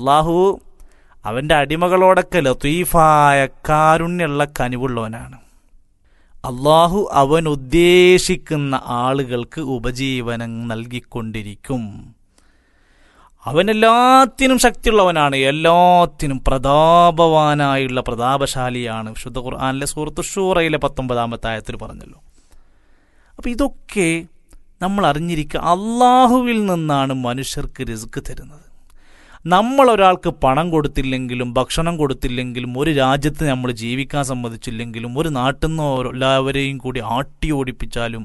അള്ളാഹു അവൻ്റെ അടിമകളോടൊക്കെ ലത്തീഫായ കാരുണ്യമുള്ള കനിവുള്ളവനാണ് അള്ളാഹു അവൻ ഉദ്ദേശിക്കുന്ന ആളുകൾക്ക് ഉപജീവനം നൽകിക്കൊണ്ടിരിക്കും അവൻ എല്ലാത്തിനും ശക്തിയുള്ളവനാണ് എല്ലാത്തിനും പ്രതാപവാനായുള്ള പ്രതാപശാലിയാണ് വിശുദ്ധ ഖുർആാനിലെ സുഹൃത്ത് ഷൂറയിലെ പത്തൊമ്പതാമത്തെ ആയത്തിൽ പറഞ്ഞല്ലോ അപ്പം ഇതൊക്കെ നമ്മൾ അറിഞ്ഞിരിക്കുക അള്ളാഹുവിൽ നിന്നാണ് മനുഷ്യർക്ക് റിസ്ക് തരുന്നത് നമ്മൾ ഒരാൾക്ക് പണം കൊടുത്തില്ലെങ്കിലും ഭക്ഷണം കൊടുത്തില്ലെങ്കിലും ഒരു രാജ്യത്ത് നമ്മൾ ജീവിക്കാൻ സമ്മതിച്ചില്ലെങ്കിലും ഒരു നാട്ടിൽ നിന്ന് എല്ലാവരെയും കൂടി ആട്ടി ഓടിപ്പിച്ചാലും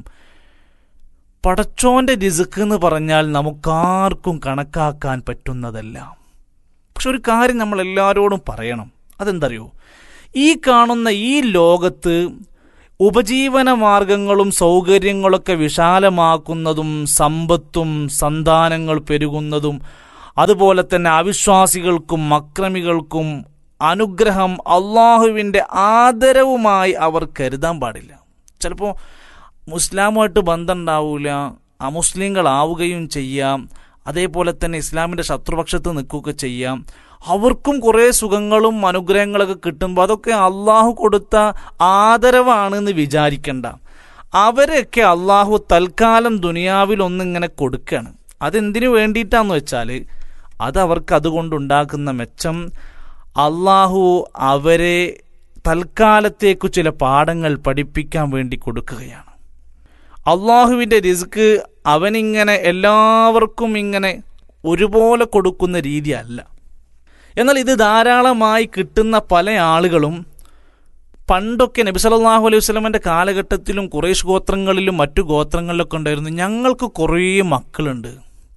പടച്ചോന്റെ റിസ്ക് എന്ന് പറഞ്ഞാൽ നമുക്കാർക്കും കണക്കാക്കാൻ പറ്റുന്നതല്ല പക്ഷെ ഒരു കാര്യം നമ്മൾ എല്ലാവരോടും പറയണം അതെന്തറിയോ ഈ കാണുന്ന ഈ ലോകത്ത് ഉപജീവന മാർഗങ്ങളും സൗകര്യങ്ങളൊക്കെ വിശാലമാക്കുന്നതും സമ്പത്തും സന്താനങ്ങൾ പെരുകുന്നതും അതുപോലെ തന്നെ അവിശ്വാസികൾക്കും അക്രമികൾക്കും അനുഗ്രഹം അള്ളാഹുവിൻ്റെ ആദരവുമായി അവർ കരുതാൻ പാടില്ല ചിലപ്പോൾ മുസ്ലാമുമായിട്ട് ബന്ധം ഉണ്ടാവില്ല അമുസ്ലിങ്ങളാവുകയും ചെയ്യാം അതേപോലെ തന്നെ ഇസ്ലാമിൻ്റെ ശത്രുപക്ഷത്ത് നിൽക്കുകയൊക്കെ ചെയ്യാം അവർക്കും കുറേ സുഖങ്ങളും അനുഗ്രഹങ്ങളൊക്കെ കിട്ടുമ്പോൾ അതൊക്കെ അള്ളാഹു കൊടുത്ത ആദരവാണെന്ന് വിചാരിക്കണ്ട അവരൊക്കെ അള്ളാഹു തൽക്കാലം ദുനിയാവിൽ ഒന്നിങ്ങനെ കൊടുക്കുകയാണ് അതെന്തിനു വേണ്ടിയിട്ടാന്ന് വെച്ചാൽ അത് അവർക്ക് അതുകൊണ്ടുണ്ടാക്കുന്ന മെച്ചം അള്ളാഹു അവരെ തൽക്കാലത്തേക്കു ചില പാഠങ്ങൾ പഠിപ്പിക്കാൻ വേണ്ടി കൊടുക്കുകയാണ് അള്ളാഹുവിൻ്റെ റിസ്ക് അവനിങ്ങനെ എല്ലാവർക്കും ഇങ്ങനെ ഒരുപോലെ കൊടുക്കുന്ന രീതിയല്ല എന്നാൽ ഇത് ധാരാളമായി കിട്ടുന്ന പല ആളുകളും പണ്ടൊക്കെ നബി സല്ലല്ലാഹു അലൈഹി വസല്ലമയുടെ കാലഘട്ടത്തിലും കുറേശ് ഗോത്രങ്ങളിലും മറ്റു ഗോത്രങ്ങളിലൊക്കെ ഉണ്ടായിരുന്നു ഞങ്ങൾക്ക് കുറേ മക്കളുണ്ട്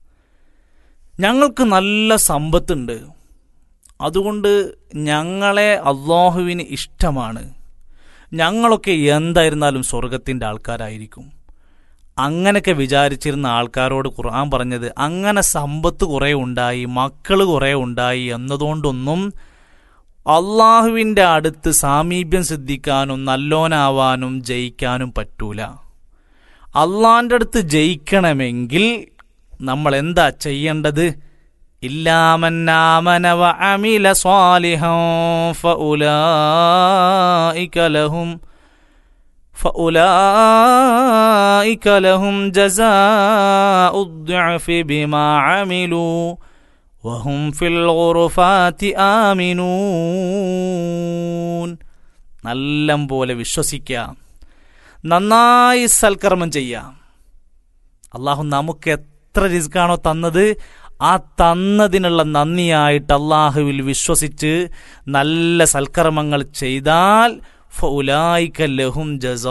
ഞങ്ങൾക്ക് നല്ല സമ്പത്തുണ്ട് അതുകൊണ്ട് ഞങ്ങളെ അള്ളാഹുവിന് ഇഷ്ടമാണ് ഞങ്ങളൊക്കെ എന്തായിരുന്നാലും സ്വർഗത്തിൻ്റെ ആൾക്കാരായിരിക്കും അങ്ങനെയൊക്കെ വിചാരിച്ചിരുന്ന ആൾക്കാരോട് ഖുർആൻ പറഞ്ഞത് അങ്ങനെ സമ്പത്ത് കുറേ ഉണ്ടായി മക്കൾ കുറേ ഉണ്ടായി എന്നതുകൊണ്ടൊന്നും അള്ളാഹുവിൻ്റെ അടുത്ത് സാമീപ്യം സിദ്ധിക്കാനും നല്ലോനാവാനും ജയിക്കാനും പറ്റൂല അള്ളാഹിൻ്റെ അടുത്ത് ജയിക്കണമെങ്കിൽ നമ്മൾ എന്താ ചെയ്യേണ്ടത് ഇല്ലാമന്നാമനവ അമില സ്വാലിഹം ഫഉലായിക ലഹും فأولئك لهم جزاء الضعف بما عملوا وهم في الغرفات آمنون നല്ലം പോലെ വിശ്വസിക്കാം നന്നായി സൽക്കർമ്മം ചെയ്യാം അള്ളാഹു നമുക്ക് എത്ര റിസ്ക്കാണോ തന്നത് ആ തന്നതിനുള്ള നന്ദിയായിട്ട് അള്ളാഹുവിൽ വിശ്വസിച്ച് നല്ല സൽക്കർമ്മങ്ങൾ ചെയ്താൽ ലഹും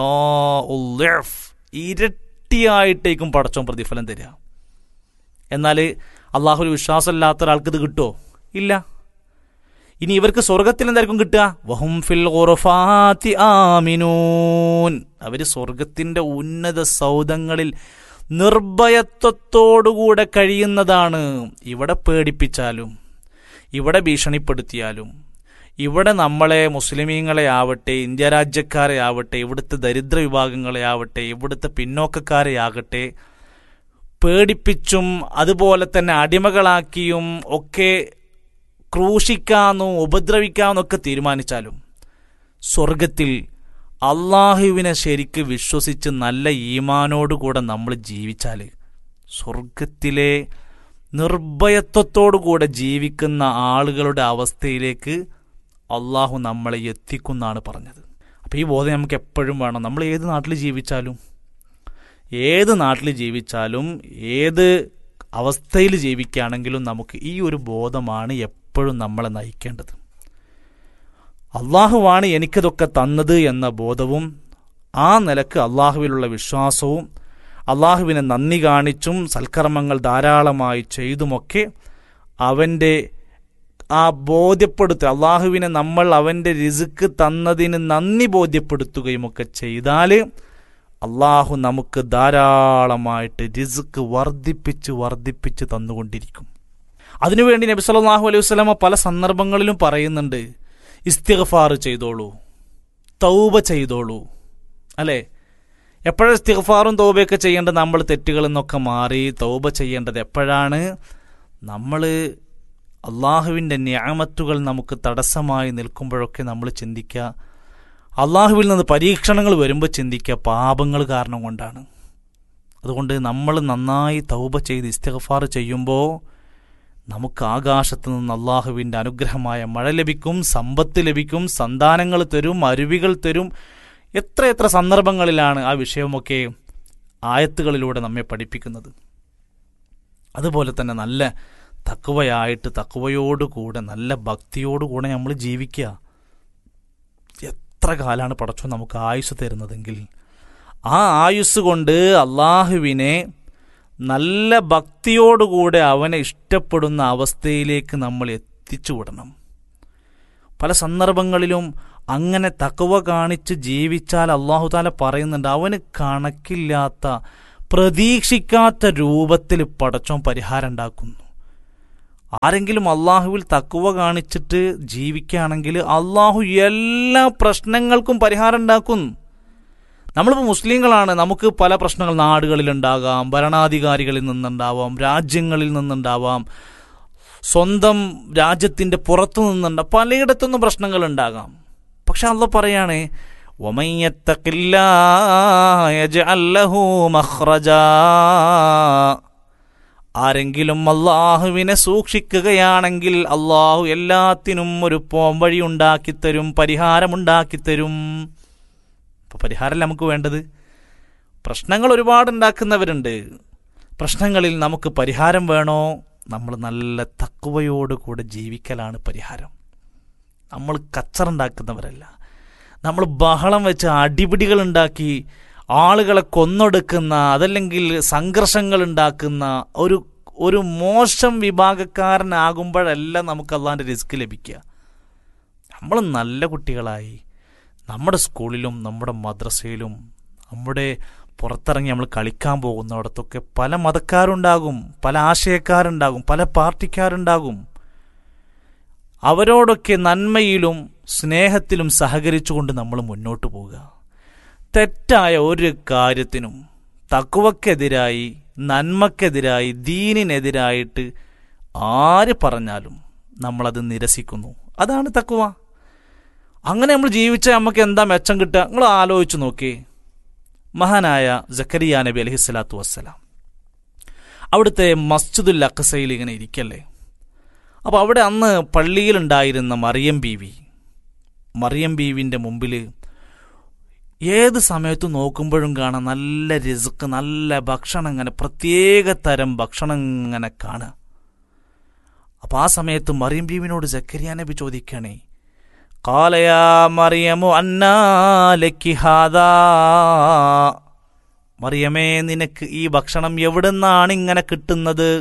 ഇരട്ടിയായിട്ടേക്കും പടച്ചോൻ പ്രതിഫലം തരിക എന്നാൽ അള്ളാഹുൽ വിശ്വാസമില്ലാത്ത ഒരാൾക്ക് ഇത് കിട്ടുമോ ഇല്ല ഇനി ഇവർക്ക് സ്വർഗത്തിൽ എന്തായിരിക്കും കിട്ടുക വഹും ഫിൽ ഖുറഫാത്തി ആമിനൂൻ അവർ സ്വർഗത്തിന്റെ ഉന്നത സൗധങ്ങളിൽ നിർഭയത്വത്തോടുകൂടെ കഴിയുന്നതാണ് ഇവിടെ പേടിപ്പിച്ചാലും ഇവിടെ ഭീഷണിപ്പെടുത്തിയാലും ഇവിടെ നമ്മളെ മുസ്ലിമീങ്ങളെ ആവട്ടെ ഇന്ത്യ രാജ്യക്കാരെ ആവട്ടെ ഇവിടുത്തെ ദരിദ്ര വിഭാഗങ്ങളെ ആവട്ടെ ഇവിടുത്തെ പിന്നോക്കക്കാരെ ആകട്ടെ പേടിപ്പിച്ചും അതുപോലെ തന്നെ അടിമകളാക്കിയും ഒക്കെ ക്രൂശിക്കാമെന്നും ഉപദ്രവിക്കാമെന്നൊക്കെ തീരുമാനിച്ചാലും സ്വർഗത്തിൽ അള്ളാഹുവിനെ ശരിക്ക് വിശ്വസിച്ച് നല്ല ഈമാനോടുകൂടെ നമ്മൾ ജീവിച്ചാൽ സ്വർഗത്തിലെ നിർഭയത്വത്തോടുകൂടെ ജീവിക്കുന്ന ആളുകളുടെ അവസ്ഥയിലേക്ക് അള്ളാഹു നമ്മളെ എത്തിക്കുന്നാണ് പറഞ്ഞത് അപ്പോൾ ഈ ബോധം നമുക്ക് എപ്പോഴും വേണം നമ്മൾ ഏത് നാട്ടിൽ ജീവിച്ചാലും ഏത് നാട്ടിൽ ജീവിച്ചാലും ഏത് അവസ്ഥയിൽ ജീവിക്കുകയാണെങ്കിലും നമുക്ക് ഈ ഒരു ബോധമാണ് എപ്പോഴും നമ്മളെ നയിക്കേണ്ടത് അള്ളാഹുവാണ് എനിക്കിതൊക്കെ തന്നത് എന്ന ബോധവും ആ നിലക്ക് അള്ളാഹുവിലുള്ള വിശ്വാസവും അള്ളാഹുവിനെ നന്ദി കാണിച്ചും സൽക്കർമ്മങ്ങൾ ധാരാളമായി ചെയ്തുമൊക്കെ അവൻ്റെ ആ ബോധ്യപ്പെടുത്തുക അള്ളാഹുവിനെ നമ്മൾ അവൻ്റെ രിസുക്ക് തന്നതിന് നന്ദി ബോധ്യപ്പെടുത്തുകയും ഒക്കെ ചെയ്താൽ അള്ളാഹു നമുക്ക് ധാരാളമായിട്ട് രിസുക്ക് വർദ്ധിപ്പിച്ച് വർദ്ധിപ്പിച്ച് തന്നുകൊണ്ടിരിക്കും അതിനുവേണ്ടി നബി സല്ലല്ലാഹു അലൈഹി വസല്ലമ പല സന്ദർഭങ്ങളിലും പറയുന്നുണ്ട് ഇസ്തിഗ്ഫാർ ചെയ്തോളൂ തൗബ ചെയ്തോളൂ അല്ലേ എപ്പോഴും ഇസ്തിഗ്ഫാറും തൗബയൊക്കെ ചെയ്യേണ്ടത് നമ്മൾ തെറ്റുകളിൽ നിന്നൊക്കെ മാറി തൗബ ചെയ്യേണ്ടത് എപ്പോഴാണ് നമ്മൾ അള്ളാഹുവിൻ്റെ ന്യാമത്തുകൾ നമുക്ക് തടസ്സമായി നിൽക്കുമ്പോഴൊക്കെ നമ്മൾ ചിന്തിക്കുക അള്ളാഹുവിൽ നിന്ന് പരീക്ഷണങ്ങൾ വരുമ്പോൾ ചിന്തിക്കുക പാപങ്ങൾ കാരണം കൊണ്ടാണ് അതുകൊണ്ട് നമ്മൾ നന്നായി തൗബ ചെയ്ത് ഇസ്തിഗ്ഫാർ ചെയ്യുമ്പോൾ നമുക്ക് ആകാശത്ത് നിന്ന് അള്ളാഹുവിൻ്റെ അനുഗ്രഹമായ മഴ ലഭിക്കും സമ്പത്ത് ലഭിക്കും സന്താനങ്ങൾ തരും അരുവികൾ തരും എത്ര എത്ര സന്ദർഭങ്ങളിലാണ് ആ വിഷയമൊക്കെ ആയത്തുകളിലൂടെ നമ്മെ പഠിപ്പിക്കുന്നത് അതുപോലെ തന്നെ നല്ല തക്കുവയായിട്ട് തക്കുവയോടുകൂടെ നല്ല ഭക്തിയോടുകൂടെ നമ്മൾ ജീവിക്കുക എത്ര കാലമാണ് പടച്ചോ നമുക്ക് ആയുസ് തരുന്നതെങ്കിൽ ആ ആയുസ് കൊണ്ട് അള്ളാഹുവിനെ നല്ല ഭക്തിയോടുകൂടെ അവനെ ഇഷ്ടപ്പെടുന്ന അവസ്ഥയിലേക്ക് നമ്മൾ എത്തിച്ചു വിടണം പല സന്ദർഭങ്ങളിലും അങ്ങനെ തക്കവ കാണിച്ച് ജീവിച്ചാൽ അള്ളാഹു താല പറയുന്നുണ്ട് അവന് കണക്കില്ലാത്ത പ്രതീക്ഷിക്കാത്ത രൂപത്തിൽ പടച്ചോൻ പരിഹാരം ഉണ്ടാക്കുന്നു ആരെങ്കിലും അള്ളാഹുവിൽ തക്കുവ കാണിച്ചിട്ട് ജീവിക്കുകയാണെങ്കിൽ അള്ളാഹു എല്ലാ പ്രശ്നങ്ങൾക്കും പരിഹാരം ഉണ്ടാക്കും നമ്മളിപ്പോൾ മുസ്ലിങ്ങളാണ് നമുക്ക് പല പ്രശ്നങ്ങൾ നാടുകളിലുണ്ടാകാം ഭരണാധികാരികളിൽ നിന്നുണ്ടാവാം രാജ്യങ്ങളിൽ നിന്നുണ്ടാവാം സ്വന്തം രാജ്യത്തിൻ്റെ പുറത്തു നിന്നുണ്ട പലയിടത്തുനിന്നും പ്രശ്നങ്ങൾ ഉണ്ടാകാം പക്ഷെ അള്ള പറയാണ് ആരെങ്കിലും അള്ളാഹുവിനെ സൂക്ഷിക്കുകയാണെങ്കിൽ അള്ളാഹു എല്ലാത്തിനും ഒരു പോംവഴി ഉണ്ടാക്കിത്തരും പരിഹാരമുണ്ടാക്കിത്തരും അപ്പോൾ പരിഹാരമല്ല നമുക്ക് വേണ്ടത് പ്രശ്നങ്ങൾ ഒരുപാട് ഉണ്ടാക്കുന്നവരുണ്ട് പ്രശ്നങ്ങളിൽ നമുക്ക് പരിഹാരം വേണോ നമ്മൾ നല്ല തക്കുവയോടുകൂടെ ജീവിക്കലാണ് പരിഹാരം നമ്മൾ കച്ചറുണ്ടാക്കുന്നവരല്ല നമ്മൾ ബഹളം വെച്ച് അടിപിടികൾ ഉണ്ടാക്കി ആളുകളെ കൊന്നൊടുക്കുന്ന അതല്ലെങ്കിൽ സംഘർഷങ്ങൾ ഉണ്ടാക്കുന്ന ഒരു ഒരു മോശം വിഭാഗക്കാരനാകുമ്പോഴല്ല നമുക്ക് അള്ളാൻ്റെ റിസ്ക് ലഭിക്കുക നമ്മൾ നല്ല കുട്ടികളായി നമ്മുടെ സ്കൂളിലും നമ്മുടെ മദ്രസയിലും നമ്മുടെ പുറത്തിറങ്ങി നമ്മൾ കളിക്കാൻ പോകുന്നിടത്തൊക്കെ പല മതക്കാരുണ്ടാകും പല ആശയക്കാരുണ്ടാകും പല പാർട്ടിക്കാരുണ്ടാകും അവരോടൊക്കെ നന്മയിലും സ്നേഹത്തിലും സഹകരിച്ചുകൊണ്ട് നമ്മൾ മുന്നോട്ട് പോവുക തെറ്റായ ഒരു കാര്യത്തിനും തക്കുവക്കെതിരായി നന്മക്കെതിരായി ദീനിനെതിരായിട്ട് ആര് പറഞ്ഞാലും നമ്മളത് നിരസിക്കുന്നു അതാണ് തക്കുവ അങ്ങനെ നമ്മൾ ജീവിച്ചാൽ നമുക്ക് എന്താ മെച്ചം കിട്ടുക നിങ്ങൾ ആലോചിച്ച് നോക്കി മഹാനായ ജക്കരിയ നബി അലഹി സ്വലാത്തു വസ്സലാം അവിടുത്തെ മസ്ജിദുൽ അഖസയിൽ ഇങ്ങനെ ഇരിക്കല്ലേ അപ്പോൾ അവിടെ അന്ന് പള്ളിയിലുണ്ടായിരുന്ന മറിയം ബീവി മറിയം ബീവിൻ്റെ മുമ്പിൽ ഏത് സമയത്ത് നോക്കുമ്പോഴും കാണാം നല്ല റിസ്ക് നല്ല ഭക്ഷണം ഇങ്ങനെ പ്രത്യേക തരം ഭക്ഷണം ഇങ്ങനെ കാണുക അപ്പോൾ ആ സമയത്ത് മറിയം ബീവിനോട് ജക്കരിയ നബി ചോദിക്കണേ കാലയാ മറിയമു അന്നാലക്കി ഹാദാ മറിയമേ നിനക്ക് ഈ ഭക്ഷണം എവിടുന്നാണ് ഇങ്ങനെ കിട്ടുന്നത്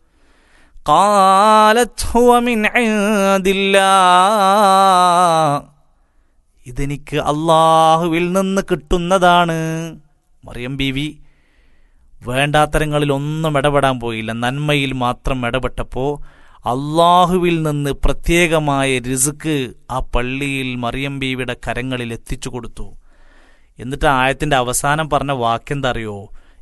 ഇതെനിക്ക് അള്ളാഹുവിൽ നിന്ന് കിട്ടുന്നതാണ് മറിയം ബീവി വേണ്ടാത്തരങ്ങളിൽ ഒന്നും ഇടപെടാൻ പോയില്ല നന്മയിൽ മാത്രം ഇടപെട്ടപ്പോൾ അള്ളാഹുവിൽ നിന്ന് പ്രത്യേകമായ റിസുക്ക് ആ പള്ളിയിൽ മറിയം ബീവിയുടെ കരങ്ങളിൽ എത്തിച്ചു കൊടുത്തു എന്നിട്ട് ആയത്തിന്റെ അവസാനം പറഞ്ഞ വാക്കെന്താ അറിയോ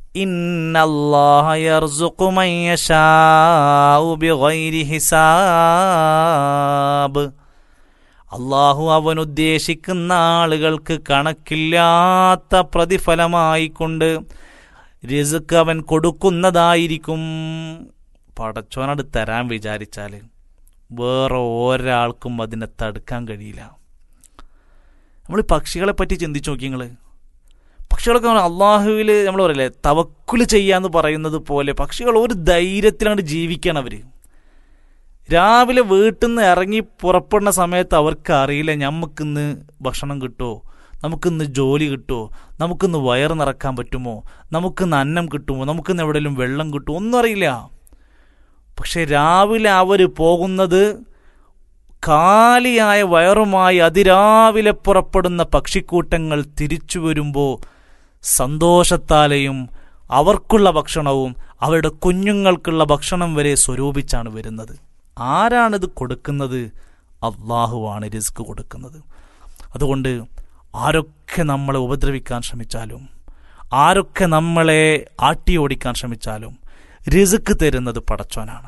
ഹിസാബ് അള്ളാഹു അവൻ ഉദ്ദേശിക്കുന്ന ആളുകൾക്ക് കണക്കില്ലാത്ത പ്രതിഫലമായിക്കൊണ്ട് റിസുക്ക് അവൻ കൊടുക്കുന്നതായിരിക്കും പടച്ചോനോട് തരാൻ വിചാരിച്ചാൽ വേറെ ഒരാൾക്കും അതിനെ തടുക്കാൻ കഴിയില്ല നമ്മൾ പക്ഷികളെ പറ്റി ചിന്തിച്ചു നോക്കി നിങ്ങൾ പക്ഷികളൊക്കെ അള്ളാഹുവിൽ നമ്മൾ പറയില്ലേ തവക്കുല് ചെയ്യാന്ന് പറയുന്നത് പോലെ പക്ഷികൾ ഒരു ധൈര്യത്തിലാണ് ജീവിക്കണം അവർ രാവിലെ വീട്ടിൽ നിന്ന് ഇറങ്ങി പുറപ്പെടുന്ന സമയത്ത് അവർക്ക് അറിയില്ല ഞമ്മക്കിന്ന് ഭക്ഷണം കിട്ടുമോ നമുക്കിന്ന് ജോലി കിട്ടുമോ നമുക്കിന്ന് വയറ് നിറക്കാൻ പറ്റുമോ നമുക്കിന്ന് അന്നം കിട്ടുമോ നമുക്കിന്ന് എവിടെയെങ്കിലും വെള്ളം കിട്ടുമോ ഒന്നും അറിയില്ല പക്ഷെ രാവിലെ അവർ പോകുന്നത് കാലിയായ വയറുമായി അതിരാവിലെ പുറപ്പെടുന്ന പക്ഷിക്കൂട്ടങ്ങൾ തിരിച്ചു വരുമ്പോൾ സന്തോഷത്താലെയും അവർക്കുള്ള ഭക്ഷണവും അവരുടെ കുഞ്ഞുങ്ങൾക്കുള്ള ഭക്ഷണം വരെ സ്വരൂപിച്ചാണ് വരുന്നത് ആരാണിത് കൊടുക്കുന്നത് അള്ളാഹുവാണ് റിസ്ക് കൊടുക്കുന്നത് അതുകൊണ്ട് ആരൊക്കെ നമ്മളെ ഉപദ്രവിക്കാൻ ശ്രമിച്ചാലും ആരൊക്കെ നമ്മളെ ആട്ടി ഓടിക്കാൻ ശ്രമിച്ചാലും റിസ്ക് തരുന്നത് പടച്ചോനാണ്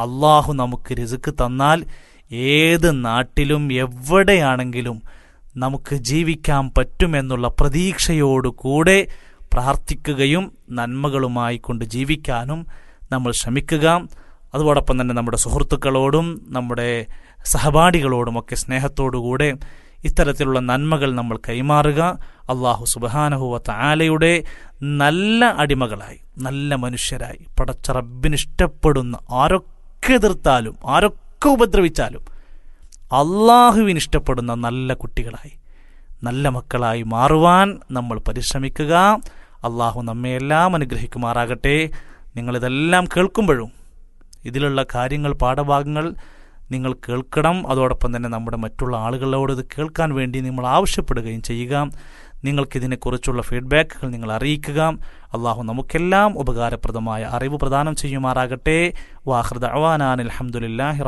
അള്ളാഹു നമുക്ക് രിസുക്ക് തന്നാൽ ഏത് നാട്ടിലും എവിടെയാണെങ്കിലും നമുക്ക് ജീവിക്കാൻ പറ്റുമെന്നുള്ള പ്രതീക്ഷയോടുകൂടെ പ്രാർത്ഥിക്കുകയും നന്മകളുമായി കൊണ്ട് ജീവിക്കാനും നമ്മൾ ശ്രമിക്കുക അതോടൊപ്പം തന്നെ നമ്മുടെ സുഹൃത്തുക്കളോടും നമ്മുടെ സഹപാഠികളോടുമൊക്കെ സ്നേഹത്തോടുകൂടെ ഇത്തരത്തിലുള്ള നന്മകൾ നമ്മൾ കൈമാറുക അള്ളാഹു സുബാനഹുവ താലയുടെ നല്ല അടിമകളായി നല്ല മനുഷ്യരായി പടച്ച റബ്ബിനിഷ്ടപ്പെടുന്ന ആരൊക്കെ എതിർത്താലും ആരൊക്കെ ഉപദ്രവിച്ചാലും അള്ളാഹുവിന് ഇഷ്ടപ്പെടുന്ന നല്ല കുട്ടികളായി നല്ല മക്കളായി മാറുവാൻ നമ്മൾ പരിശ്രമിക്കുക അള്ളാഹു നമ്മെ എല്ലാം അനുഗ്രഹിക്കുമാറാകട്ടെ നിങ്ങളിതെല്ലാം കേൾക്കുമ്പോഴും ഇതിലുള്ള കാര്യങ്ങൾ പാഠഭാഗങ്ങൾ നിങ്ങൾ കേൾക്കണം അതോടൊപ്പം തന്നെ നമ്മുടെ മറ്റുള്ള ആളുകളോട് ഇത് കേൾക്കാൻ വേണ്ടി നിങ്ങൾ ആവശ്യപ്പെടുകയും ചെയ്യുക നിങ്ങൾക്കിതിനെക്കുറിച്ചുള്ള ഫീഡ്ബാക്കുകൾ നിങ്ങൾ അറിയിക്കുക അള്ളാഹു നമുക്കെല്ലാം ഉപകാരപ്രദമായ അറിവ് പ്രദാനം ചെയ്യുമാറാകട്ടെ വാഹൃദ അവാനാൻ അലഹമുല്ലാഹി